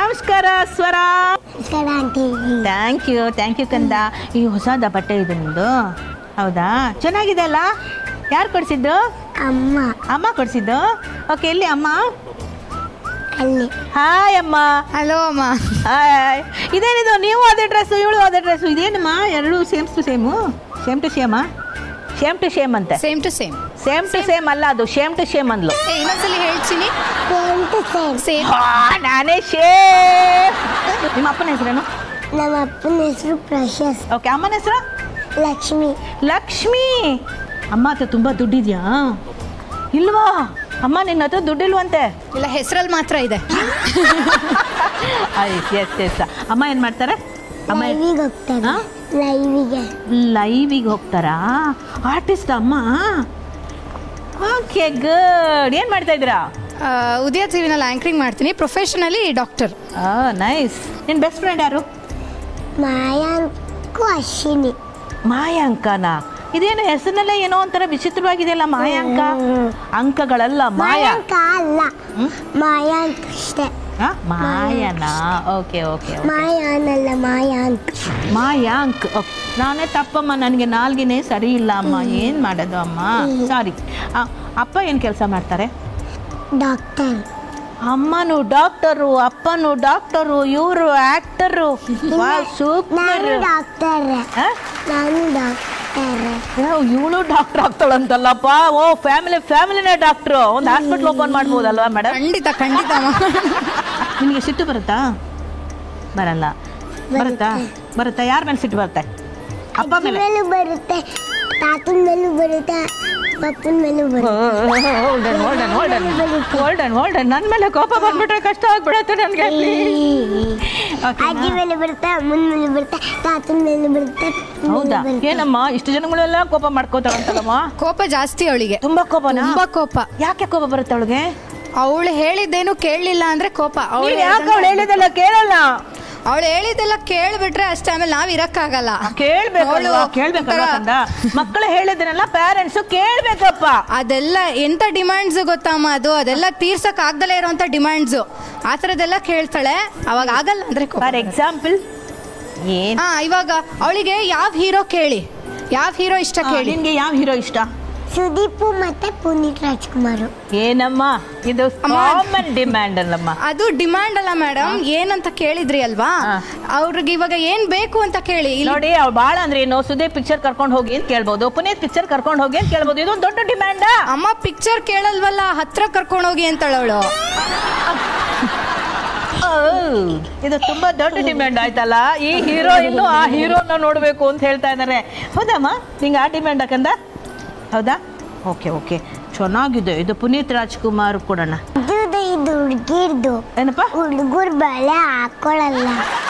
ನಮಸ್ಕಾರ ಸ್ವರ ನಮಸ್ಕಾರ aunty thank you thank you ಕಂದ ಈ ಹೊಸದ ಬಟ್ಟೆ ಇದು ನಿಮ್ಮದು ಹೌದಾ ಚೆನ್ನಾಗಿದೆ ಅಲ್ಲ ಯಾರು ಕೊಡಿಸಿದ್ದು ಅಮ್ಮ ಅಮ್ಮ ಕೊಡಿಸಿದ್ದು ಓಕೆ ಎಲ್ಲಿ ಅಮ್ಮ ಅಲ್ಲಿ ಹಾಯ್ ಅಮ್ಮ ಹಲೋ ಅಮ್ಮ ಹಾಯ್ ಇದೇನಿದು ನೀವು ಅದೇ ಡ್ರೆಸ್ಸು ಇವಳು ಅದೇ ಡ್ರೆಸ್ಸು ಇದೇನಮ್ಮ ಎರಡು same to same same to ಸೇಮಾ ಸೇಮ್ ಟು ಸೇಮ್ ಅಂತೆ same to same same to same ಅಲ್ಲ ಅದು ಸೇಮ್ ಟು ಸೇಮ್ ಅಂದ್ಲು ಏ ಇನ್ನೊಂದ್ಸಲಿ ಹೇಳ್ತೀನಿ ಸೇಮ್ ಟು ಸೇಮ್ ಸೇಮ್ ಹಾ, ನಾನೇ ಶೇಮ್ ನಿಮ್ಮ ಅಪ್ಪನ ಹೆಸರೇನು ನಮ್ಮ ಅಪ್ಪನ ಹೆಸರು ಪ್ರಶಸ್ ಓಕೆ ಅಮ್ಮನ ಹೆಸರು ಲಕ್ಷ್ಮಿ ಲಕ್ಷ್ಮಿ ಅಮ್ಮ ಹತ್ರ ತುಂಬ ದುಡ್ಡಿದ್ಯಾ ಇಲ್ವಾ ಅಮ್ಮ ನಿನ್ನ ಹತ್ರ ದುಡ್ಡಿಲ್ವಂತೆ ಇಲ್ಲ ಹೆಸರಲ್ಲಿ ಮಾತ್ರ ಇದೆ ಎಸ್ ಎಸ್ ಅಮ್ಮ ಏನು ಮಾಡ್ತಾರೆ ಅಮ್ಮ ಲೈವಿಗೆ ಹೋಗ್ತಾರೆ ಹಾ? ಲೈವಿಗೆ ಲೈವಿಗೆ ಹೋಗ್ತಾರಾ ಆರ್ಟಿಸ್ಟ್ ಅಮ್ಮ ಓಕೆ ಗುಡ್ ಏನು ಮಾಡ್ತಾ ಇದ್ದೀರಾ ಆ, ಉದಯ ಟಿವಿನಲ್ಲಿ ಆಂಕರಿಂಗ್ ಮಾಡ್ತೀನಿ ಪ್ರೊಫೆಷನಲಿ ಡಾಕ್ಟರ್ ನೈಸ್ ನಿನ್ನ ಬೆಸ್ಟ್ ಫ್ರೆಂಡ್ ಯಾರು ಮಾಯಾಂಕು ಅಶ್ವಿನಿ ಮಾಯಾಂಕನ ಇದೇನು ಹೆಸರಿನಲ್ಲೇ ಏನೋ ಒಂಥರ ವಿಚಿತ್ರವಾಗಿದೆಯಲ್ಲ ಮಾಯಾಂಕ ಅಂಕಗಳಲ್ಲ ಮಾಯ ಮಾಯಾಂಕ ಅಲ್ಲ ಹ್ಮ್? ಮಾಯಾಂಕ್ ಅಷ್ಟೇ ಆ, ಮಾಯನಾ ಓಕೆ ಓಕೆ ಮಾಯಾನಲ್ಲ ಮಾಯಾಂಕ್ ಮಾಯಾಂಕ್ ಓಕೆ ನಾನೇ ತಪ್ಪಮ್ಮ ನನಗೆ ನಾಲ್ಗಿನೇ ಸರಿ ಇಲ್ಲ ಅಮ್ಮ ಏನು ಮಾಡೋದು ಅಮ್ಮ ಸಾರಿ ಅಪ್ಪ ಏನು ಕೆಲಸ ಮಾಡ್ತಾರೆ ಡಾಕ್ಟರ್ ಅಮ್ಮನು ಡಾಕ್ಟರು ಅಪ್ಪನು ಡಾಕ್ಟರು ಇವರು ಆಕ್ಟರು ಸೂಪರ್ ನಾನು ಡಾಕ್ಟರ್ ನಾನು ಡಾಕ್ಟರ್ ಇವಳು ಡಾಕ್ಟರ್ ಆಗ್ತಾಳಂತಲ್ಲಪ್ಪ ಓ ಫ್ಯಾಮಿಲಿ ಫ್ಯಾಮಿಲಿನೇ ಡಾಕ್ಟ್ರು ಒಂದು ಹಾಸ್ಪಿಟ್ಲ್ ಓಪನ್ ಮಾಡ್ಬೋದಲ್ವಾ ಮೇಡಮ್ ಖಂಡಿತ ಖಂಡಿತ ಅಮ್ಮ ನಿಮಗೆ ಸಿಟ್ಟು ಬರುತ್ತಾ ಬರಲ್ಲ ಬರುತ್ತಾ ಬರುತ್ತಾ ಯಾರ ಮೇಲೆ ಸಿಟ್ಟು ಬರುತ್ತೆ ಅಪ್ಪ ಅಜ್ಜಿ ಮೇಲೆ ಮೇಲೂ ಬರುತ್ತೆ ತಾತನ ಮೇಲೂ ಬರುತ್ತೆ ಪಪ್ಪನ ಮೇಲೂ ಬರುತ್ತೆ hold on hold on hold on hold on hold on ನನ್ನ ಮೇಲೆ ಕೋಪ ಬಂದ್ಬಿಟ್ರೆ ಕಷ್ಟ ಆಗ್ಬಿಡುತ್ತೆ ನನಗೆ ಅಜ್ಜಿ ಮೇಲೆ ಬರುತ್ತೆ ಅಮ್ಮನ ಮೇಲೆ ಬರುತ್ತೆ ತಾತನ ಮೇಲೆ ಬರುತ್ತೆ ಅಪ್ಪನ್ ಮೇಲೆ ಹೌದಾ ಬರುತ್ತೆ. ಏನಮ್ಮ ಇಷ್ಟು ಜನಗಳೆಲ್ಲ ಕೋಪ ಮಾಡ್ಕೋತಾಳಂತಲ್ಲಮ್ಮ ಕೋಪ ಜಾಸ್ತಿ ಅವಳಿಗೆ ತುಂಬಾ ಕೋಪನಾ ತುಂಬಾ ಕೋಪ ಯಾಕೆ ಕೋಪ ಬರುತ್ತೆ ಅವಳಿಗೆ ಅವಳು ಹೇಳಿದ್ದೇನು ಕೇಳಲಿಲ್ಲ ಅಂದ್ರೆ ಕೋಪ ಅವಳು ಯಾಕೆ ಅವಳು ಹೇಳಿದಲ್ಲ ಕೇಳಲ್ಲ ಅವಳು ಹೇಳಿದ್ದೆಲ್ಲ ಕೇಳ್ಬಿಟ್ರೆ ಅಷ್ಟೇ ಆಮೇಲೆ ನಾವ್ ಇರಕ್ಕಾಗಲ್ಲ ಕೇಳ್ಬೇಕಲ್ವಾ ಅವ್ಳು ಕೇಳ್ಬೇಕಲ್ವಾ ಒಂಥರ- ಕಂದ ಮಕ್ಕಳು ಹೇಳಿದ್ರಲ್ಲ ಪ್ಯಾರೆಂಟ್ಸ್ ಕೇಳ್ಬೇಕಪ್ಪ ಅದೆಲ್ಲ ಎಂತ ಡಿಮ್ಯಾಂಡ್ಸ್ ಗೊತ್ತಮ್ಮ ಅದು ಅದೆಲ್ಲ ತೀರ್ಸಕ್ ಆಗ್ದಲೇ ಇರೋಂಥ ಡಿಮ್ಯಾಂಡ್ಸ್ ಆ ಥರದ್ದೆಲ್ಲ ಕೇಳ್ತಾಳೆ ಅವಾಗ ಆಗಲ್ಲ ಅಂದ್ರೆ ಕೋಪ ಫಾರ್ ಎಕ್ಸಾಂಪಲ್ ಏನ್ ಹಾ ಇವಾಗ ಅವಳಿಗೆ ಯಾವ ಹೀರೋ ಕೇಳಿ ಯಾವ ಹೀರೋ ಇಷ್ಟ ಕೇಳಿ ನಿನ್ಗೆ ಯಾವ ಹೀರೋ ಇಷ್ಟ ಸುದೀಪು ಮತ್ತೆ ಪುನೀತ್ ರಾಜ್ಕುಮಾರ್ ಏನಮ್ಮ ಇದು ಅಮ್ಮ. ಕಾಮನ್ ಡಿಮ್ಯಾಂಡ್ ಅಲ್ಲಮ್ಮ ಅದು ಡಿಮ್ಯಾಂಡ್ ಅಲ್ಲ ಮೇಡಮ್ ಏನಂತ ಕೇಳಿದ್ರಿ ಅಲ್ವಾ ಹಾ. ಅವ್ರಿಗೆ ಇವಾಗ ಏನ್ ಬೇಕು ಅಂತ ಕೇಳಿ ಇಲ್ಲಿ ನೋಡಿ ಅವ್ಳು ಬಾಳ ಅಂದ್ರೆ ಏನು ಸುದೀಪ್ ಪಿಕ್ಚರ್ ಕರ್ಕೊಂಡು ಹೋಗಿ ಅಂತ ಕೇಳ್ಬೋದು ಪುನೀತ್ ಪಿಕ್ಚರ್ ಕರ್ಕೊಂಡು ಹೋಗಿ ಅಂತ ಕೇಳ್ಬೋದು ಇದೊಂದು ದೊಡ್ಡ ಡಿಮ್ಯಾಂಡ್ ಅಮ್ಮ ಪಿಕ್ಚರ್ ಕೇಳಲ್ವಲ್ಲ ಹತ್ರ ಕರ್ಕೊಂಡೋಗಿ ಅಂತಾಳವಳು ಇದು ತುಂಬಾ ದೊಡ್ಡ ಡಿಮ್ಯಾಂಡ್ ಆಯ್ತಲ್ಲ ಈ ಹೀರೋ ಇನ್ನು ಆ ಹೀರೋನ ನೋಡ್ಬೇಕು ಅಂತ ಹೇಳ್ತಾ ಇದಾರೆ ಹೌದಮ್ಮ ನಿಂಗೆ ಆ ಡಿಮ್ಯಾಂಡ್ ಹಾಕಂದ ಹೌದಾ ಓಕೆ ಓಕೆ ಚೆನ್ನಾಗಿದೆ ಇದು ಪುನೀತ್ ರಾಜ್ಕುಮಾರ್ ಕೊಡೋಣ ಇದು ಇದು ಹುಡುಗಿರ್ದು ಏನಪ್ಪ ಹುಡುಗರು ಬಳೆ ಹಾಕೊಳ್ಳಲ್ಲ